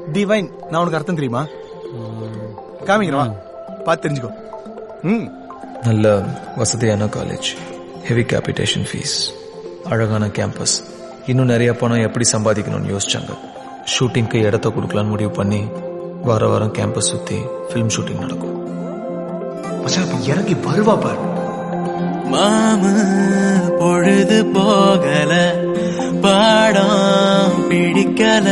Divine நான் உனக்கு அர்த்தம் தெரியுமா காமிக்கிறவா பார்த்து தெரிஞ்சுக்கோ ம் நல்ல வசதியான காலேஜ் ஹெவி கேபிடேஷன் ஃபீஸ் அழகான கேம்பஸ் இன்னும் நிறைய பணம் எப்படி சம்பாதிக்கணும்னு யோசிச்சாங்க ஷூட்டிங்க்கு இடத்த கொடுக்கலான்னு முடிவு பண்ணி வார வாரம் கேம்பஸ் சுற்றி ஃபிலிம் ஷூட்டிங் நடக்கும் மச்சான் இப்ப இறங்கி வருவா பாரு மாமு பொழுது போகல பாடம் பிடிக்கல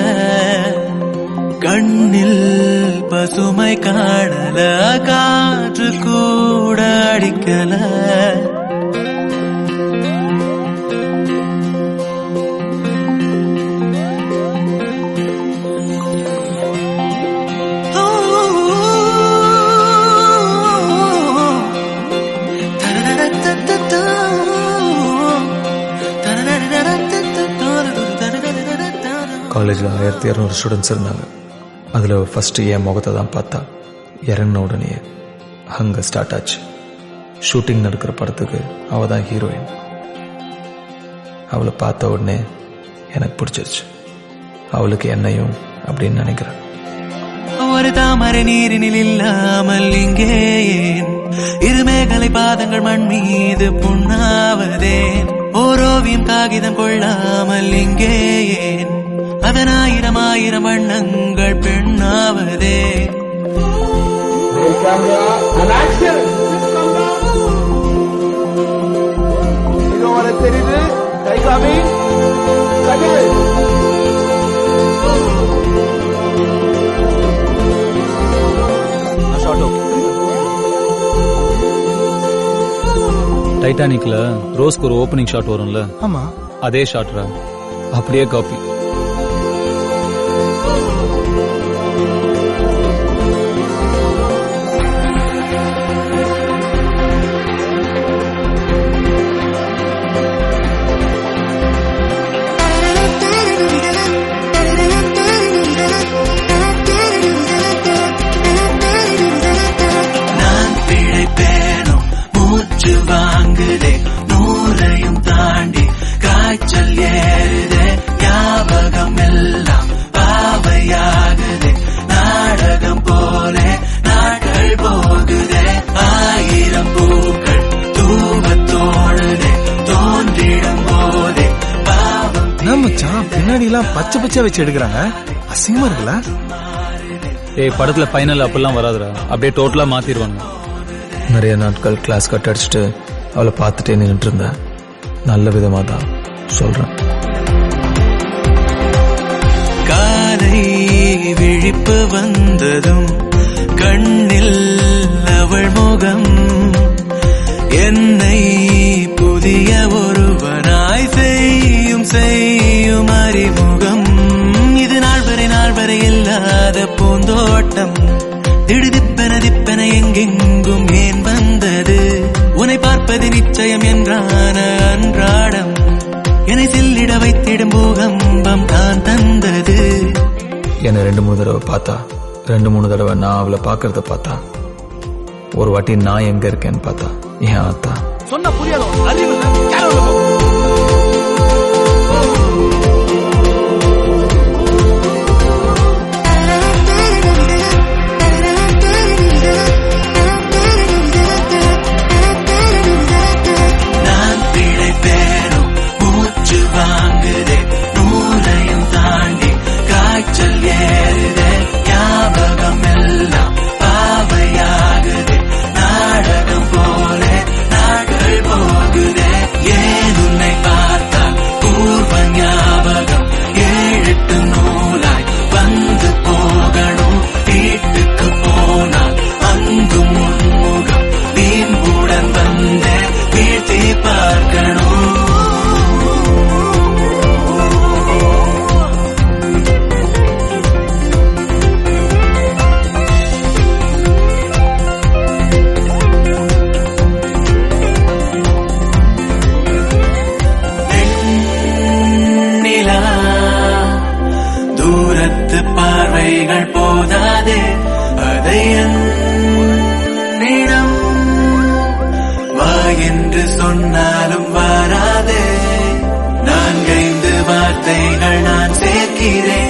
கண்ணில் பசுமை காணல காற்று கூட அடிக்கல காலேஜில் ஆயிரத்தி இரநூறு ஸ்டூடெண்ட்ஸ் இருந்தாங்க அதில் ஃபஸ்ட்டு என் முகத்தை தான் பார்த்தா இறங்கின உடனே அங்கே ஸ்டார்ட் ஆச்சு ஷூட்டிங் நடக்கிற படத்துக்கு அவள் தான் ஹீரோயின் அவளை பார்த்த உடனே எனக்கு பிடிச்சிருச்சு அவளுக்கு என்னையும் அப்படின்னு நினைக்கிறேன் ஒரு தாமரை நீரினில் இல்லாமல் இங்கே ஏன் இருமேகலை பாதங்கள் மண் மீது புண்ணாவதேன் ஓரோவியம் காகிதம் கொள்ளாமல் இங்கே ஏன் அதன் ஆயிரம் ஆயிரம் வண்ணங்கள் பெண்ணாவதே தெரியுது கை காமி டைட்டானிக்ல ரோஸ்க்கு ஒரு ஓப்பனிங் ஷாட் வரும்ல ஆமா அதே ஷாட்ரா அப்படியே காப்பி நான் பிழைப்பேனோ மூச்சு வாங்குதே நூறையும் தாண்டி காய்ச்சல் ஏறுதே ஞாபகம் எல்லாம் பாவையாகுதே நாடகம் போலே நாட்கள் போகுதே ஆயிரம் பூக்கள் தூவ தோணுதே தோன்றிடும் போதே பாவம் என்ன மச்சான் பின்னாடி எல்லாம் பச்சை பச்சை வச்சு எடுக்கிறாங்க அசிங்கமா இருக்குல்ல ஏய் படத்துல ஃபைனல் அப்படிலாம் வராதுடா அப்படியே டோட்டலா மாத்திடுவாங்க நிறைய நாட்கள் கிளாஸ் கட் அடிச்சுட்டு அவளை பார்த்துட்டே நின்றுட்டு இருந்தேன் நல்ல விதமாக தான் சொல்கிறேன் காலை விழிப்பு வந்ததும் கண்ணில் அவள் முகம் என்னை புதிய ஒருவனாய் செய்யும் செய்யும் அறிமுகம் இது நாள் வரை நாள் வரை இல்லாத பூந்தோட்டம் திடுதிப்பென திப்பென எங்கெங்கும் ஏன் வந்தது உன்னை பார்ப்பது நிச்சயம் என்றான அன்றாடம் என்னை சில்லிட வைத்திடும் பூகம்பம் தான் தந்தது என்னை ரெண்டு மூணு தடவை பார்த்தா ரெண்டு மூணு தடவை நான் அவளை பார்க்கறத பார்த்தா ஒரு வாட்டி நான் எங்க இருக்கேன்னு பார்த்தா என் ஆத்தா சொன்ன புரியாதோ அறிவு இல்ல, கேரளா போ. நான் பிழைப்பேனோ மூச்சு வாங்குதே நூறையும் தாண்டி காய்ச்சல் ஏறுதே ஞாபகம் எல்லாம் பாவையாகுதே நாடகம் போலே நாட்கள் போகுதே ஏன் உன்னை பார்த்தால் பூர்வ ஞாபகம் ஏழெட்டு நூலாய் வந்து போகணும் வீட்டுக்கு போனால் அங்கும் உன்முகம் நீம்புடன் வந்தே வீழ்த்தி பார்க்கணும் நிலா தூரத்து பார்வைகள் போதாதே அதை என்னிடம் வா என்று சொன்னாலும் வராதே நான்கைந்து வார்த்தைகள் நான் சேர்க்கிறேன்